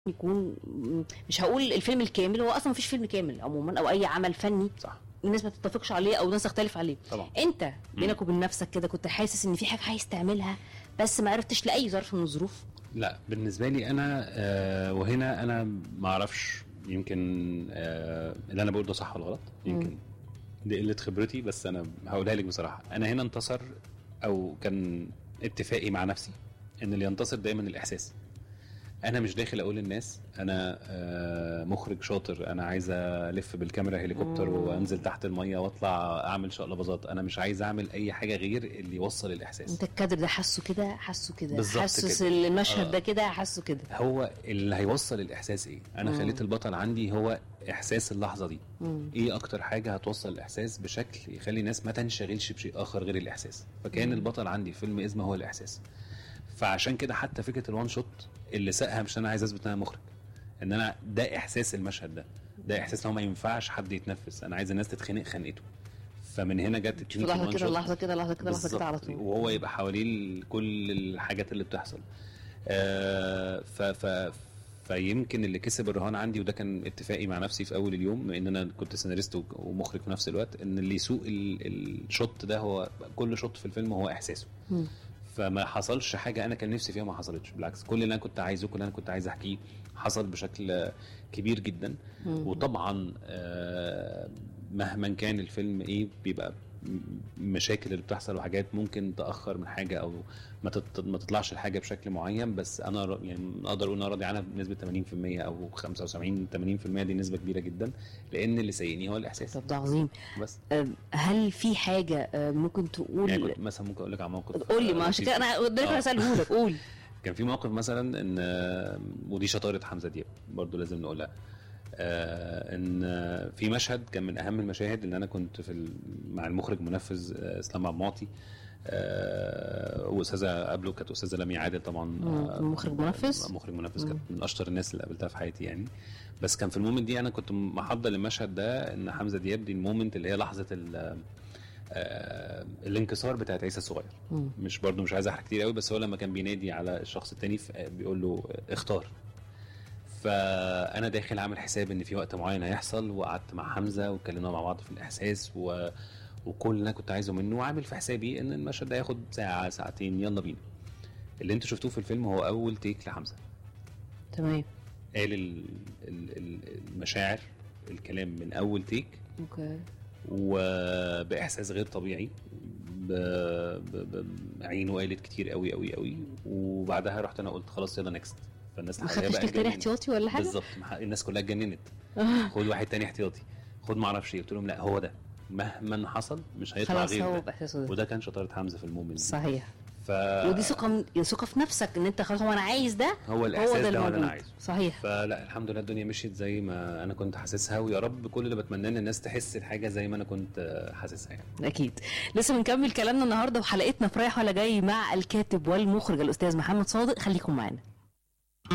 يكون م- مش هقول الفيلم الكامل هو اصلا مفيش فيلم كامل عموما او اي عمل فني صح الناس ما تتفقش عليه او ناس تختلف عليه طبعا انت بينك وبين نفسك كده كنت حاسس ان في حاجه عايز تعملها بس ما عرفتش لاي ظرف من الظروف لا بالنسبه لي انا آه وهنا انا ما اعرفش يمكن آه اللي انا بقوله ده صح ولا غلط يمكن دي قله خبرتي بس انا هقولها لك بصراحه انا هنا انتصر او كان اتفاقي مع نفسي ان اللي ينتصر دايما الاحساس انا مش داخل اقول للناس انا آه مخرج شاطر انا عايز الف بالكاميرا هليكوبتر مم. وانزل تحت الميه واطلع اعمل شقلباظات انا مش عايز اعمل اي حاجه غير اللي يوصل الاحساس انت الكادر ده حاسه كده حاسه كده بالظبط حاسس كده. المشهد آه. ده كده حاسه كده هو اللي هيوصل الاحساس ايه انا مم. خليت البطل عندي هو احساس اللحظه دي مم. ايه اكتر حاجه هتوصل الاحساس بشكل يخلي الناس ما تنشغلش بشيء اخر غير الاحساس فكان مم. البطل عندي في فيلم ازمه هو الاحساس فعشان كده حتى فكره الوان شوت اللي ساقها مش انا عايز اثبت ان انا مخرج ان انا ده احساس المشهد ده ده احساس ان هو ما ينفعش حد يتنفس انا عايز الناس تتخنق خنقته فمن هنا جت شوف تكنيك لحظه الوان كده شوت. لحظه كده لحظه كده لحظه كده على بالظبط. طول وهو يبقى حواليه ال- كل الحاجات اللي بتحصل آه ف ف فيمكن اللي كسب الرهان عندي وده كان اتفاقي مع نفسي في اول اليوم بما ان انا كنت سيناريست و- ومخرج في نفس الوقت ان اللي يسوق ال- الشوت ده هو كل شوت في الفيلم هو احساسه مم. فما حصلش حاجه انا كان نفسي فيها ما حصلتش بالعكس كل اللي انا كنت عايزه كل اللي انا كنت عايز احكيه حصل بشكل كبير جدا مم. وطبعا آه، مهما كان الفيلم ايه بيبقى م- مشاكل اللي بتحصل وحاجات ممكن تاخر من حاجه او ما تط- ما تطلعش الحاجه بشكل معين بس انا ر- يعني اقدر اقول ان انا راضي عنها بنسبه 80% او 75 80% دي نسبه كبيره جدا لان اللي سايقني هو الاحساس طب ده عظيم بس أم، هل في حاجه أم، ممكن تقول يعني كنت مثلا ممكن اقول لك على موقف قول لي ما آه، عشان كده لطيف. انا قدامك آه. اساله لك قول كان في موقف مثلا ان آه، ودي شطاره حمزه دياب برضو لازم نقولها آه ان آه، في مشهد كان من اهم المشاهد اللي انا كنت في ال- مع المخرج المنفذ آه، اسلام عبد المعطي آه واستاذه قبله كانت استاذه لميا عادل طبعا مم، آه، مخرج منفذ؟ مخرج منفذ مم. كانت من اشطر الناس اللي قابلتها في حياتي يعني بس كان في المومنت دي انا كنت محضر للمشهد ده ان حمزه دياب دي المومنت اللي هي لحظه ال- آه الانكسار بتاعت عيسى الصغير مم. مش برضو مش عايز احرق كتير قوي بس هو لما كان بينادي على الشخص التاني ف- بيقول له اختار فانا داخل عامل حساب ان في وقت معين هيحصل وقعدت مع حمزه واتكلمنا مع بعض في الاحساس و... وكل اللي انا كنت عايزه منه وعامل في حسابي ان المشهد ده ياخد ساعه ساعتين يلا بينا اللي انتوا شفتوه في الفيلم هو اول تيك لحمزه تمام قال ال... ال... ال- المشاعر الكلام من اول تيك اوكي وباحساس غير طبيعي ب... ب... ب... عينه قالت كتير قوي قوي قوي وبعدها رحت انا قلت خلاص يلا نكست فالناس ما الحقيقة خدتش بقى تيك تاني اتجننت. احتياطي ولا حاجه بالظبط مح- الناس كلها اتجننت خد واحد تاني احتياطي خد ما اعرفش ايه قلت لهم لا هو ده مهما حصل مش هيطلع خلاص غير هو ده باحساسه ده وده كان شطاره حمزه في المومنت دي. صحيح ف ودي ثقه من- ثقه في نفسك ان انت خلاص هو انا عايز ده هو الاحساس ده, اللي هو اللي انا موجود. عايزه صحيح فلا الحمد لله الدنيا مشيت زي ما انا كنت حاسسها ويا رب كل اللي بتمناه ان الناس تحس الحاجه زي ما انا كنت آه، حاسسها يعني اكيد لسه بنكمل كلامنا النهارده وحلقتنا في رايح ولا جاي مع الكاتب والمخرج الاستاذ محمد صادق خليكم معانا